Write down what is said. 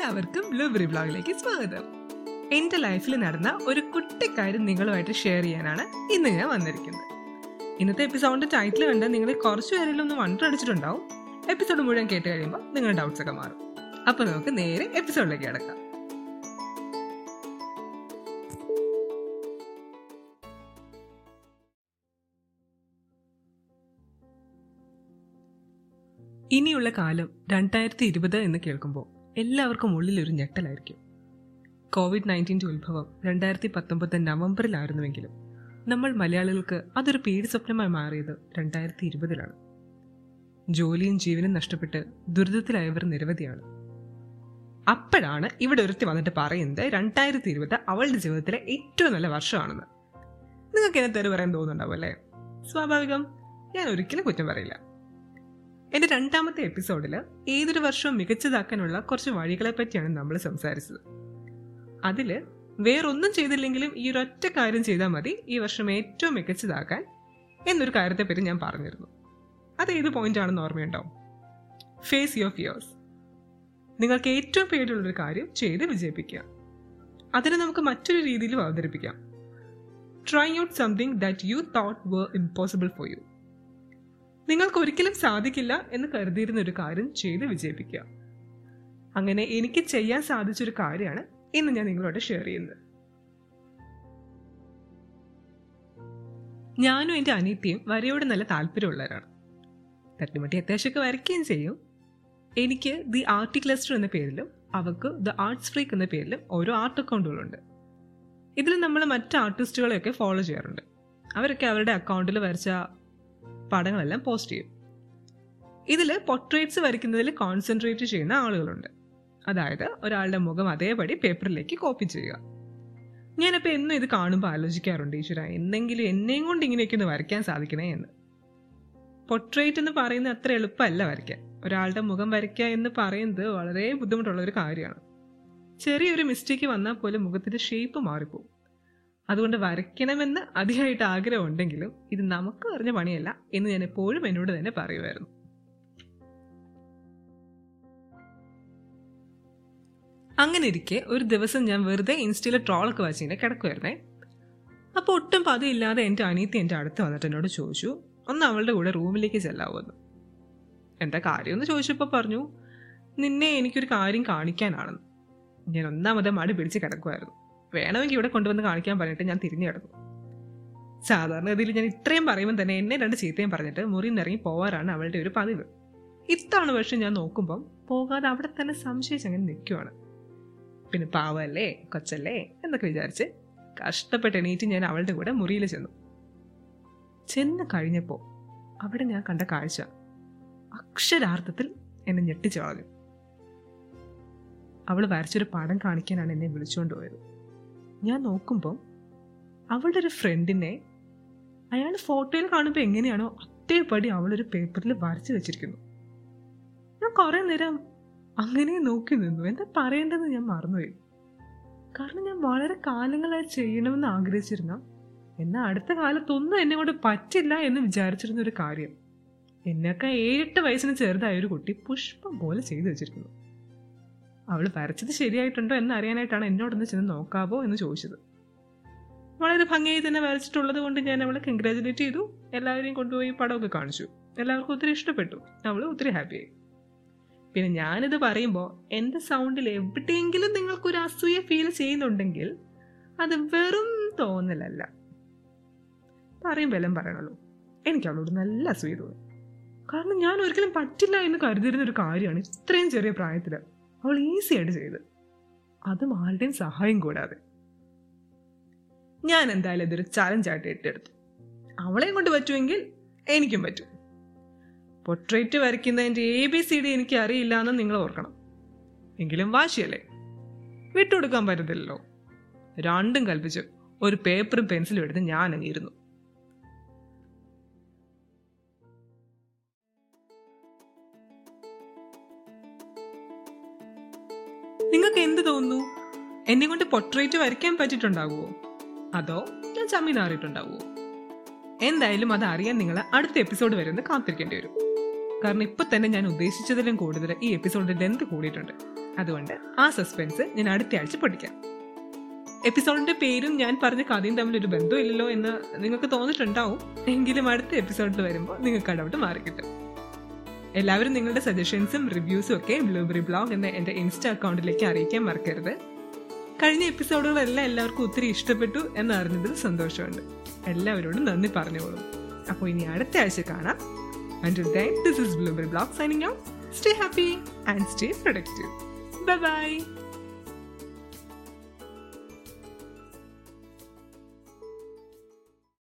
എല്ലാവർക്കും ബ്ലൂബെറി ബ്ലോഗിലേക്ക് സ്വാഗതം എന്റെ ലൈഫിൽ നടന്ന ഒരു കുട്ടിക്കാര്യം നിങ്ങളുമായിട്ട് ഷെയർ ചെയ്യാനാണ് ഇന്ന് ഞാൻ വന്നിരിക്കുന്നത് ഇന്നത്തെ എപ്പിസോഡിന്റെ ടൈറ്റിൽ കണ്ട് നിങ്ങൾ കുറച്ച് പേരെങ്കിലും ഒന്ന് വണ്ടർ അടിച്ചിട്ടുണ്ടാവും എപ്പിസോഡ് മുഴുവൻ കേട്ട് കഴിയുമ്പോൾ നിങ്ങളുടെ ഡൗട്ട്സ് ഒക്കെ മാറും അപ്പൊ നമുക്ക് നേരെ എപ്പിസോഡിലേക്ക് കിടക്കാം ഇനിയുള്ള കാലം രണ്ടായിരത്തി ഇരുപത് എന്ന് കേൾക്കുമ്പോൾ എല്ലാവർക്കും ഉള്ളിൽ ഒരു ഞെട്ടലായിരിക്കും കോവിഡ് നയൻറ്റീൻ്റെ ഉത്ഭവം രണ്ടായിരത്തി പത്തൊമ്പത് നവംബറിലായിരുന്നുവെങ്കിലും നമ്മൾ മലയാളികൾക്ക് അതൊരു പേടി സ്വപ്നമായി മാറിയത് രണ്ടായിരത്തി ഇരുപതിലാണ് ജോലിയും ജീവനും നഷ്ടപ്പെട്ട് ദുരിതത്തിലായവർ നിരവധിയാണ് അപ്പോഴാണ് ഇവിടെ ഒരുത്തി വന്നിട്ട് പറയുന്നത് രണ്ടായിരത്തി ഇരുപത് അവളുടെ ജീവിതത്തിലെ ഏറ്റവും നല്ല വർഷമാണെന്ന് നിങ്ങൾക്ക് എന്നെ തെരു പറയാൻ തോന്നുന്നുണ്ടാവും അല്ലേ സ്വാഭാവികം ഞാൻ ഒരിക്കലും കുറ്റം പറയില്ല എന്റെ രണ്ടാമത്തെ എപ്പിസോഡിൽ ഏതൊരു വർഷവും മികച്ചതാക്കാനുള്ള കുറച്ച് വഴികളെ പറ്റിയാണ് നമ്മൾ സംസാരിച്ചത് അതില് വേറൊന്നും ചെയ്തില്ലെങ്കിലും ഈ ഒരൊറ്റ കാര്യം ചെയ്താൽ മതി ഈ വർഷം ഏറ്റവും മികച്ചതാക്കാൻ എന്നൊരു കാര്യത്തെപ്പറ്റി ഞാൻ പറഞ്ഞിരുന്നു അത് ഏത് പോയിന്റ് ആണെന്ന് ഓർമ്മയുണ്ടാവും ഫേസ് യുവർ ഫിയേഴ്സ് നിങ്ങൾക്ക് ഏറ്റവും പേടിയുള്ളൊരു കാര്യം ചെയ്ത് വിജയിപ്പിക്കുക അതിനെ നമുക്ക് മറ്റൊരു രീതിയിലും അവതരിപ്പിക്കാം try out something that you thought were impossible for you നിങ്ങൾക്ക് ഒരിക്കലും സാധിക്കില്ല എന്ന് കരുതിയിരുന്ന ഒരു കാര്യം ചെയ്ത് വിജയിപ്പിക്കുക അങ്ങനെ എനിക്ക് ചെയ്യാൻ സാധിച്ചൊരു കാര്യമാണ് ഇന്ന് ഞാൻ നിങ്ങളോട് ഷെയർ ചെയ്യുന്നത് ഞാനും എൻ്റെ അനിയത്തിയും വരയോട് നല്ല താല്പര്യമുള്ളവരാണ് തട്ടുമട്ടി അത്യാവശ്യമൊക്കെ വരയ്ക്കുകയും ചെയ്യും എനിക്ക് ദി ആർട്ടി ക്ലസ്റ്റർ എന്ന പേരിലും അവർക്ക് ദ ആർട്സ് ഫ്രീക്ക് എന്ന പേരിലും ഓരോ ആർട്ട് അക്കൗണ്ടുകളുണ്ട് ഇതിൽ നമ്മൾ മറ്റ് ആർട്ടിസ്റ്റുകളെയൊക്കെ ഫോളോ ചെയ്യാറുണ്ട് അവരൊക്കെ അവരുടെ അക്കൗണ്ടിൽ വരച്ച പടങ്ങളെല്ലാം പോസ്റ്റ് ചെയ്യും ഇതിൽ പൊർട്രേറ്റ്സ് വരയ്ക്കുന്നതിൽ കോൺസെൻട്രേറ്റ് ചെയ്യുന്ന ആളുകളുണ്ട് അതായത് ഒരാളുടെ മുഖം അതേപടി പേപ്പറിലേക്ക് കോപ്പി ചെയ്യുക ഞാനപ്പോൾ എന്നും ഇത് കാണുമ്പോൾ ആലോചിക്കാറുണ്ട് ഈശ്വര എന്തെങ്കിലും എന്നെയും കൊണ്ട് ഇങ്ങനെയൊക്കെ ഒന്ന് വരയ്ക്കാൻ സാധിക്കണേ എന്ന് പൊർട്രേറ്റ് എന്ന് പറയുന്നത് അത്ര എളുപ്പമല്ല വരയ്ക്കാൻ ഒരാളുടെ മുഖം വരയ്ക്കുക എന്ന് പറയുന്നത് വളരെ ബുദ്ധിമുട്ടുള്ള ഒരു കാര്യമാണ് ചെറിയൊരു മിസ്റ്റേക്ക് വന്നാൽ പോലും മുഖത്തിന്റെ ഷേപ്പ് മാറിപ്പോകും അതുകൊണ്ട് വരയ്ക്കണമെന്ന് അധികമായിട്ട് ആഗ്രഹം ഉണ്ടെങ്കിലും ഇത് നമുക്ക് പറഞ്ഞ പണിയല്ല എന്ന് ഞാൻ എപ്പോഴും എന്നോട് തന്നെ പറയുമായിരുന്നു അങ്ങനെ ഇരിക്കെ ഒരു ദിവസം ഞാൻ വെറുതെ ഇൻസ്റ്റയിലെ ട്രോളൊക്കെ വാച്ചിങ്ങനെ കിടക്കുമായിരുന്നേ അപ്പോൾ ഒട്ടും പതിയില്ലാതെ എൻ്റെ അനിയത്തി എൻ്റെ അടുത്ത് വന്നിട്ട് എന്നോട് ചോദിച്ചു ഒന്ന് അവളുടെ കൂടെ റൂമിലേക്ക് ചെല്ലാവുമെന്ന് എന്താ കാര്യമെന്ന് ചോദിച്ചപ്പോൾ പറഞ്ഞു നിന്നെ എനിക്കൊരു കാര്യം കാണിക്കാനാണെന്ന് ഞാൻ ഒന്നാമത് മടി പിടിച്ച് കിടക്കുമായിരുന്നു വേണമെങ്കിൽ ഇവിടെ കൊണ്ടുവന്ന് കാണിക്കാൻ പറഞ്ഞിട്ട് ഞാൻ തിരിഞ്ഞു കിടന്നു സാധാരണഗതിയിൽ ഞാൻ ഇത്രയും പറയുമ്പോൾ തന്നെ എന്നെ രണ്ട് ചീത്തയും പറഞ്ഞിട്ട് മുറിയിൽ നിന്ന് ഇറങ്ങി പോവാറാണ് അവളുടെ ഒരു പതിവ് ഇത്തവണ പക്ഷെ ഞാൻ നോക്കുമ്പം പോകാതെ അവിടെ തന്നെ സംശയിച്ച് അങ്ങനെ നിൽക്കുവാണ് പിന്നെ പാവല്ലേ കൊച്ചല്ലേ എന്നൊക്കെ വിചാരിച്ച് കഷ്ടപ്പെട്ട് എണീറ്റ് ഞാൻ അവളുടെ കൂടെ മുറിയിൽ ചെന്നു ചെന്ന് കഴിഞ്ഞപ്പോൾ അവിടെ ഞാൻ കണ്ട കാഴ്ച അക്ഷരാർത്ഥത്തിൽ എന്നെ ഞെട്ടിച്ചു കളഞ്ഞു അവൾ വരച്ചൊരു പടം കാണിക്കാനാണ് എന്നെ വിളിച്ചുകൊണ്ട് പോയത് ഞാൻ നോക്കുമ്പോൾ അവളുടെ ഒരു ഫ്രണ്ടിനെ അയാൾ ഫോട്ടോയിൽ കാണുമ്പോൾ എങ്ങനെയാണോ അതേപടി അവളൊരു പേപ്പറിൽ വരച്ചു വെച്ചിരിക്കുന്നു ഞാൻ കുറേ നേരം അങ്ങനെ നോക്കി നിന്നു എന്താ പറയേണ്ടതെന്ന് ഞാൻ മറന്നുപോയി കാരണം ഞാൻ വളരെ കാലങ്ങളായി ചെയ്യണമെന്ന് ആഗ്രഹിച്ചിരുന്ന എന്നാൽ അടുത്ത കാലത്തൊന്നും എന്നെ കൊണ്ട് പറ്റില്ല എന്ന് വിചാരിച്ചിരുന്ന ഒരു കാര്യം എന്നൊക്കെ ഏഴെട്ട് വയസ്സിന് ചെറുതായ ഒരു കുട്ടി പുഷ്പം പോലെ ചെയ്തു വെച്ചിരിക്കുന്നു അവൾ വരച്ചത് ശരിയായിട്ടുണ്ടോ എന്ന് അറിയാനായിട്ടാണ് എന്നോടൊന്ന് ചെന്ന് നോക്കാവോ എന്ന് ചോദിച്ചത് വളരെ ഭംഗിയായി തന്നെ വരച്ചിട്ടുള്ളത് കൊണ്ട് ഞാൻ അവളെ കൺഗ്രാജുലേറ്റ് ചെയ്തു എല്ലാവരെയും കൊണ്ടുപോയി പടമൊക്കെ കാണിച്ചു എല്ലാവർക്കും ഒത്തിരി ഇഷ്ടപ്പെട്ടു അവൾ ഒത്തിരി ഹാപ്പിയായി പിന്നെ ഞാനിത് പറയുമ്പോൾ എൻ്റെ സൗണ്ടിൽ എവിടെയെങ്കിലും നിങ്ങൾക്കൊരു അസൂയ ഫീൽ ചെയ്യുന്നുണ്ടെങ്കിൽ അത് വെറും തോന്നലല്ല പറയുമ്പോൾ എല്ലാം പറയണല്ലോ എനിക്ക് അവളോട് നല്ല അസൂയ തോന്നി കാരണം ഞാൻ ഒരിക്കലും പറ്റില്ല എന്ന് കരുതിയിരുന്ന ഒരു കാര്യമാണ് ഇത്രയും ചെറിയ പ്രായത്തിൽ അവൾ ഈസി ആയിട്ട് ചെയ്ത് അതും ആരുടെയും സഹായം കൂടാതെ ഞാൻ എന്തായാലും ഇതൊരു ചലഞ്ചായിട്ട് ഏറ്റെടുത്തു അവളെയും കൊണ്ട് പറ്റുമെങ്കിൽ എനിക്കും പറ്റും പൊർട്രേറ്റ് വരയ്ക്കുന്നതിൻ്റെ എ ബി സി ഡി എനിക്ക് അറിയില്ല എന്ന് നിങ്ങൾ ഓർക്കണം എങ്കിലും വാശിയല്ലേ വിട്ടുകൊടുക്കാൻ പറ്റത്തില്ലല്ലോ രണ്ടും കൽപ്പിച്ച് ഒരു പേപ്പറും പെൻസിലും എടുത്ത് ഞാൻ അങ്ങിരുന്നു നിങ്ങൾക്ക് എന്ത് തോന്നുന്നു എന്നെ കൊണ്ട് പൊർട്രേറ്റ് വരയ്ക്കാൻ പറ്റിയിട്ടുണ്ടാവുമോ അതോ ഞാൻ ചമ്മി നാറിയിട്ടുണ്ടാവുമോ എന്തായാലും അത് അറിയാൻ നിങ്ങൾ അടുത്ത എപ്പിസോഡ് വരെ ഒന്ന് കാത്തിരിക്കേണ്ടി വരും കാരണം ഇപ്പൊ തന്നെ ഞാൻ ഉദ്ദേശിച്ചതിലും കൂടുതൽ ഈ എപ്പിസോഡിന്റെ ലെന്ത് കൂടിയിട്ടുണ്ട് അതുകൊണ്ട് ആ സസ്പെൻസ് ഞാൻ അടുത്ത ആഴ്ച പഠിക്കാം എപ്പിസോഡിന്റെ പേരും ഞാൻ പറഞ്ഞ കഥയും തമ്മിൽ ഒരു ബന്ധമില്ലല്ലോ എന്ന് നിങ്ങൾക്ക് തോന്നിയിട്ടുണ്ടാവും എങ്കിലും അടുത്ത എപ്പിസോഡിൽ വരുമ്പോൾ നിങ്ങൾക്ക് ഡൗട്ട് മാറിക്കിട്ടും എല്ലാവരും നിങ്ങളുടെ സജഷൻസും റിവ്യൂസും ഒക്കെ ബ്ലൂബെറി ബ്ലോഗ് എന്ന എൻ്റെ ഇൻസ്റ്റാ അക്കൗണ്ടിലേക്ക് അറിയിക്കാൻ മറക്കരുത് കഴിഞ്ഞ എപ്പിസോഡുകളെല്ലാം എല്ലാവർക്കും ഒത്തിരി ഇഷ്ടപ്പെട്ടു എന്നറിഞ്ഞതിൽ സന്തോഷമുണ്ട് എല്ലാവരോടും നന്ദി പറഞ്ഞോളും അപ്പോൾ ഇനി അടുത്ത ആഴ്ച കാണാം Until then, this is Blueberry Blog signing out. Stay happy and stay productive. Bye bye.